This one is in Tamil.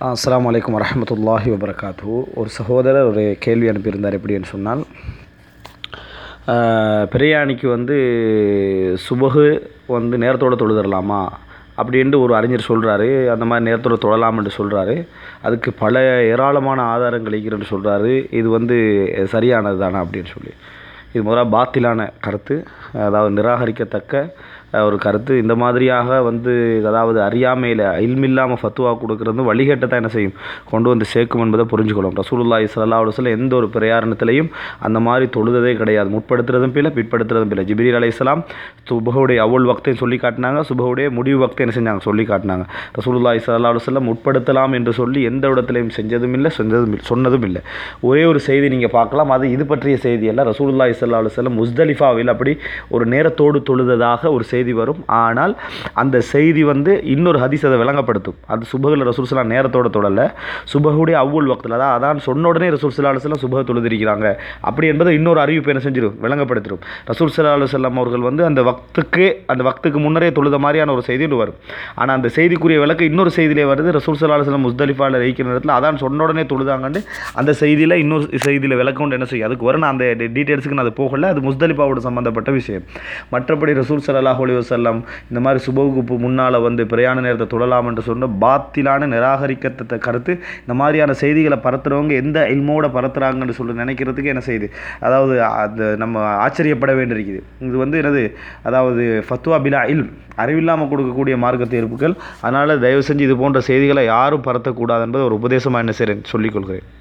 அஸ்ஸலாமு அலைக்கும் வரஹ்மத்துல்லாஹி வபரகாத்து ஒரு சகோதரர் ஒரு கேள்வி அனுப்பியிருந்தார் எப்படின்னு சொன்னால் ஆஹ், பிரயாணிக்கு வந்து சுபகு வந்து நேரத்தோட தொழுதரலாமா அப்படின்ட்டு ஒரு அறிஞர் சொல்கிறாரு அந்த மாதிரி நேரத்தோட தொழலாம்னு சொல்கிறாரு அதுக்கு பல ஏராளமான ஆதாரங்கள் இருக்கிறன்னு சொல்கிறாரு இது வந்து சரியானது தானே அப்படின்னு சொல்லி இது முதல்ல பாத்திலான கருத்து அதாவது நிராகரிக்கத்தக்க அஹ், ஒரு கருத்து இந்த மாதிரியாக வந்து அதாவது அறியாமையில் இல்மில்லாமல் ஃபத்துவா கொடுக்கறது வழிகேட்டை தான் என்ன செய்யும் கொண்டு வந்து சேர்க்கும் என்பதை புரிஞ்சுக்கணும் ரசூலுல்லாஹி ஸல்லல்லாஹு அலைஹி வஸல்லம் எந்த ஒரு பிரயாரணத்திலையும் அந்த மாதிரி தொழுததே கிடையாது முற்படுத்துறதும் பிள்ளை பிற்படுத்துறதும் பிள்ளை ஜிப்ரீல் அலைஹிஸ்ஸலாம் சுபஹுடைய அவ்வள் வக்தையும் சொல்லி காட்டினாங்க சுபஹுடைய முடிவு வக்தை என்ன செஞ்சாங்க சொல்லி காட்டினாங்க ரசூலுல்லாஹி ஸல்லல்லாஹு அலைஹி வஸல்லம் முற்படுத்தலாம் என்று சொல்லி எந்த இடத்துலையும் செஞ்சதும் இல்லை செஞ்சதும் இல்லை சொன்னதும் இல்லை ஒரே ஒரு செய்தி நீங்கள் பார்க்கலாம் அது இது பற்றிய செய்தி அல்ல ரசூலுல்லாஹி ஸல்லல்லாஹு அலைஹி வஸல்லம் முஸ்தலிஃபாவில் அப்படி ஒரு நேரத்தோடு தொழுததாக ஒரு செய்தி வரும் ஆனால் அந்த செய்தி வந்து இன்னொரு ஹதீஸ் அதை விளங்கப்படுத்தும் அது சுபகில் ரசூல் ஸல்லல்லாஹு நேரத்தோட தொழல சுபகுடைய அவ்வள் வக்தில் அதான் அதான் சொன்ன உடனே ரசூல் ஸல்லல்லாஹு அலைஹி வஸல்லம் சுபக தொழுதிருக்கிறாங்க அப்படி என்பதை இன்னொரு அறிவிப்பு என்ன செஞ்சிடும் விளங்கப்படுத்திடும் ரசூல் ஸல்லல்லாஹு அலைஹி வஸல்லம் அவர்கள் வந்து அந்த வக்துக்கு அந்த வக்துக்கு முன்னரே தொழுத மாதிரியான ஒரு செய்தி ஒன்று வரும் ஆனால் அந்த செய்திக்குரிய விளக்கு இன்னொரு செய்தியிலே வருது ரசூல் ஸல்லல்லாஹு அலைஹி வஸல்லம் முஸ்தலிஃபாவில் இருக்கிற நேரத்தில் அதான் சொன்ன உடனே தொழுதாங்கன்னு அந்த செய்தியில் இன்னொரு செய்தியில் விளக்கம் என்ன செய்யும் அதுக்கு வரும் நான் அந்த டீட்டெயில்ஸுக்கு நான் அது போகல அது முஸ்தலிஃபாவோட சம்மந்தப்பட்ட விஷயம் மற்றபடி ரசூல் ஸல்லல்லாஹு அலைஹி வஸல்லம் இந்த மாதிரி சுபகுப்பு முன்னால் வந்து பிரயாண நேரத்தை தொழலாம் என்று சொன்ன பாத்திலான நிராகரிக்கத்தக்க கருத்து இந்த மாதிரியான செய்திகளை பரத்துறவங்க எந்த இல்மோட பரத்துறாங்கன்னு சொல்லி நினைக்கிறதுக்கு என்ன செய்யுது அதாவது அது நம்ம ஆச்சரியப்பட வேண்டியிருக்குது இது வந்து என்னது அதாவது ஃபத்வா பிலா இல் அறிவில்லாமல் கொடுக்கக்கூடிய மார்க்க தீர்ப்புகள் அதனால் தயவு செஞ்சு இது போன்ற செய்திகளை யாரும் பரத்தக்கூடாது என்பது ஒரு உபதேசமாக என்ன செய்கிறேன் சொல்லிக்கொள்கிறேன்